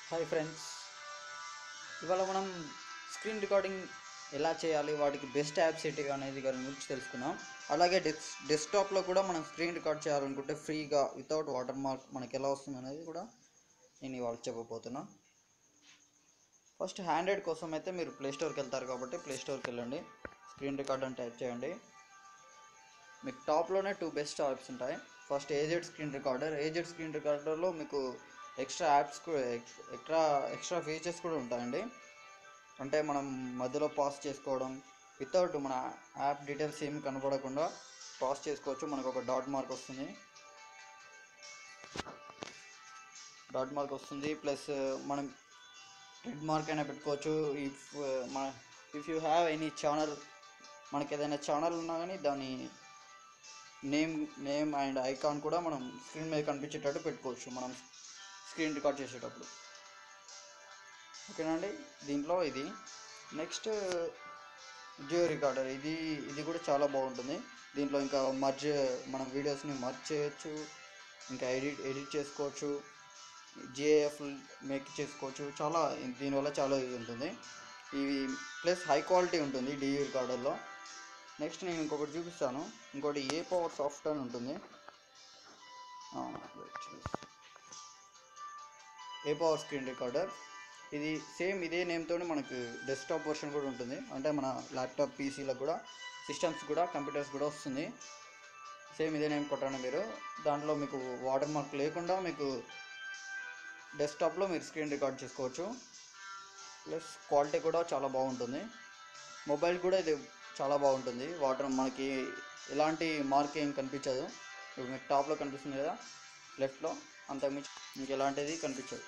Hi friends ఇవాళ మనం screen recording ఎలా చేయాలి వాటికి బెస్ట్ యాప్స్ ఏంటి అనేది దాని గురించి తెలుసుకుందాం అలాగే డెస్ డెస్క్టాప్లో కూడా మనం స్క్రీన్ రికార్డ్ చేయాలనుకుంటే ఫ్రీగా వితౌట్ వాటర్ మార్క్ మనకి ఎలా వస్తుంది అనేది కూడా నేను ఇవాళ చెప్పబోతున్నా ఫస్ట్ హ్యాండ్రెడ్ కోసం అయితే మీరు ప్లే స్టోర్కి వెళ్తారు కాబట్టి ప్లే స్టోర్కి వెళ్ళండి స్క్రీన్ రికార్డ్ అని టైప్ చేయండి మీకు టాప్లోనే టూ బెస్ట్ యాప్స్ ఉంటాయి first AZ screen recorder AZ screen రికార్డర్లో మీకు ఎక్స్ట్రా యాప్స్ కూడా ఎక్స్ట్రా ఎక్స్ట్రా ఫీచర్స్ కూడా ఉంటాయండి అంటే మనం మధ్యలో పాస్ చేసుకోవడం వితౌట్ మన యాప్ డీటెయిల్స్ ఏమి కనపడకుండా పాస్ చేసుకోవచ్చు మనకు ఒక డాట్ మార్క్ వస్తుంది డాట్ మార్క్ వస్తుంది ప్లస్ మనం రెడ్ మార్క్ అయినా పెట్టుకోవచ్చు ఇఫ్ మన if you have any channel మనకి ఏదైనా ఛానల్ ఉన్నా కానీ దాని నేమ్ నేమ్ అండ్ ఐకాన్ కూడా మనం స్క్రీన్ మీద కనిపించేటట్టు పెట్టుకోవచ్చు మనం స్క్రీన్ రికార్డ్ చేసేటప్పుడు ఓకేనండి దీంట్లో ఇది నెక్స్ట్ జియో రికార్డర్ ఇది ఇది కూడా చాలా బాగుంటుంది దీంట్లో ఇంకా మర్జ్ మనం వీడియోస్ని మర్జ్ చేయొచ్చు ఇంకా ఎడిట్ ఎడిట్ చేసుకోవచ్చు జిఏఎఫ్ మేక్ చేసుకోవచ్చు చాలా దీనివల్ల చాలా ఇది ఉంటుంది ఇవి ప్లస్ హై క్వాలిటీ ఉంటుంది డియూ రికార్డర్లో నెక్స్ట్ నేను ఇంకొకటి చూపిస్తాను ఇంకోటి ఏ పవర్ సాఫ్ట్ అని ఉంటుంది ఆ, wait, yes. A power screen recorder ఇది సేమ్ ఇదే నేమ్తో మనకు డెస్క్టాప్ వర్షన్ కూడా ఉంటుంది అంటే మన ల్యాప్టాప్ పీసీలకు కూడా సిస్టమ్స్ కూడా కంప్యూటర్స్ కూడా వస్తుంది సేమ్ ఇదే నేమ్ కొట్టండి మీరు దాంట్లో మీకు వాటర్ మార్క్ లేకుండా మీకు డెస్క్టాప్లో మీరు స్క్రీన్ రికార్డ్ చేసుకోవచ్చు ప్లస్ క్వాలిటీ కూడా చాలా బాగుంటుంది మొబైల్ కూడా ఇది చాలా బాగుంటుంది వాటర్ మనకి ఎలాంటి మార్క్ ఏం కనిపించదు ఇప్పుడు మీకు టాప్లో కనిపిస్తుంది కదా లెఫ్ట్లో అంతకుమించి మీకు ఎలాంటిది కనిపించదు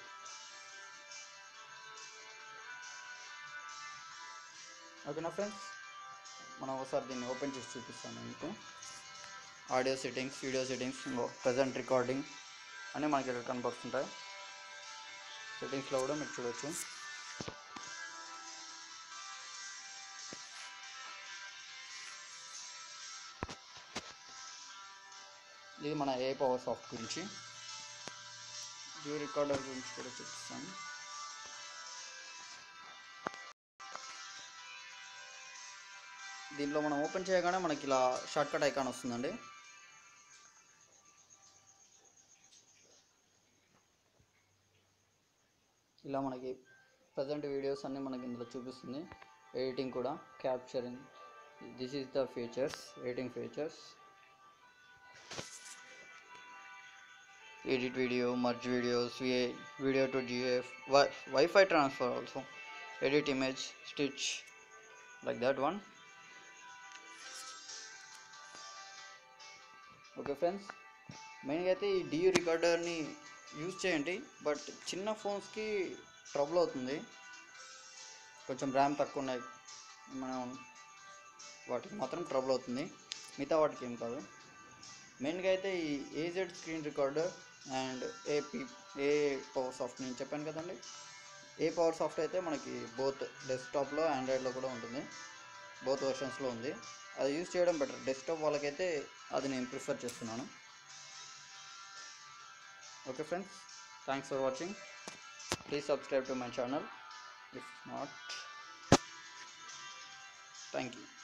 ఓకేనా ఫ్రెండ్స్ మనం ఒకసారి దీన్ని ఓపెన్ చేసి చూపిస్తాను మీకు audio settings video settings present recording అన్నీ మనకి ఇక్కడ కనపడుతుంటాయి సెట్టింగ్స్లో కూడా మీరు చూడొచ్చు ఇది మన ఏ పవర్ సాఫ్ట్ గురించి వ్యూ రికార్డర్ గురించి కూడా చూపిస్తాను దీంట్లో మనం ఓపెన్ చేయగానే మనకి ఇలా షార్ట్ కట్ ఐకాన్ వస్తుందండి ఇలా మనకి ప్రజెంట్ వీడియోస్ అన్నీ మనకి ఇందులో చూపిస్తుంది ఎడిటింగ్ కూడా capturing this is the features editing features edit video merge videos va video to gif wi- wi-fi transfer also edit image stitch like that one okay friends మెయిన్గా అయితే ఈ డియూ రికార్డర్ని యూజ్ చేయండి but చిన్న ఫోన్స్కి ట్రబుల్ అవుతుంది కొంచెం RAM తక్కువ ఉన్నాయి మనం వాటికి మాత్రం ట్రబుల్ అవుతుంది మిగతా వాటికి ఏం కాదు మెయిన్గా అయితే ఈ AZ screen recorder and AP A power soft నేను చెప్పాను కదండి ఏ పవర్ సాఫ్ట్ అయితే మనకి బోత్ డెస్క్టాప్లో ఆండ్రాయిడ్లో కూడా ఉంటుంది బోత్ వర్షన్స్లో ఉంది అది యూజ్ చేయడం బెటర్ డెస్క్టాప్ వాళ్ళకైతే అది నేను ప్రిఫర్ చేస్తున్నాను okay friends thanks for watching please subscribe to my channel if not thank you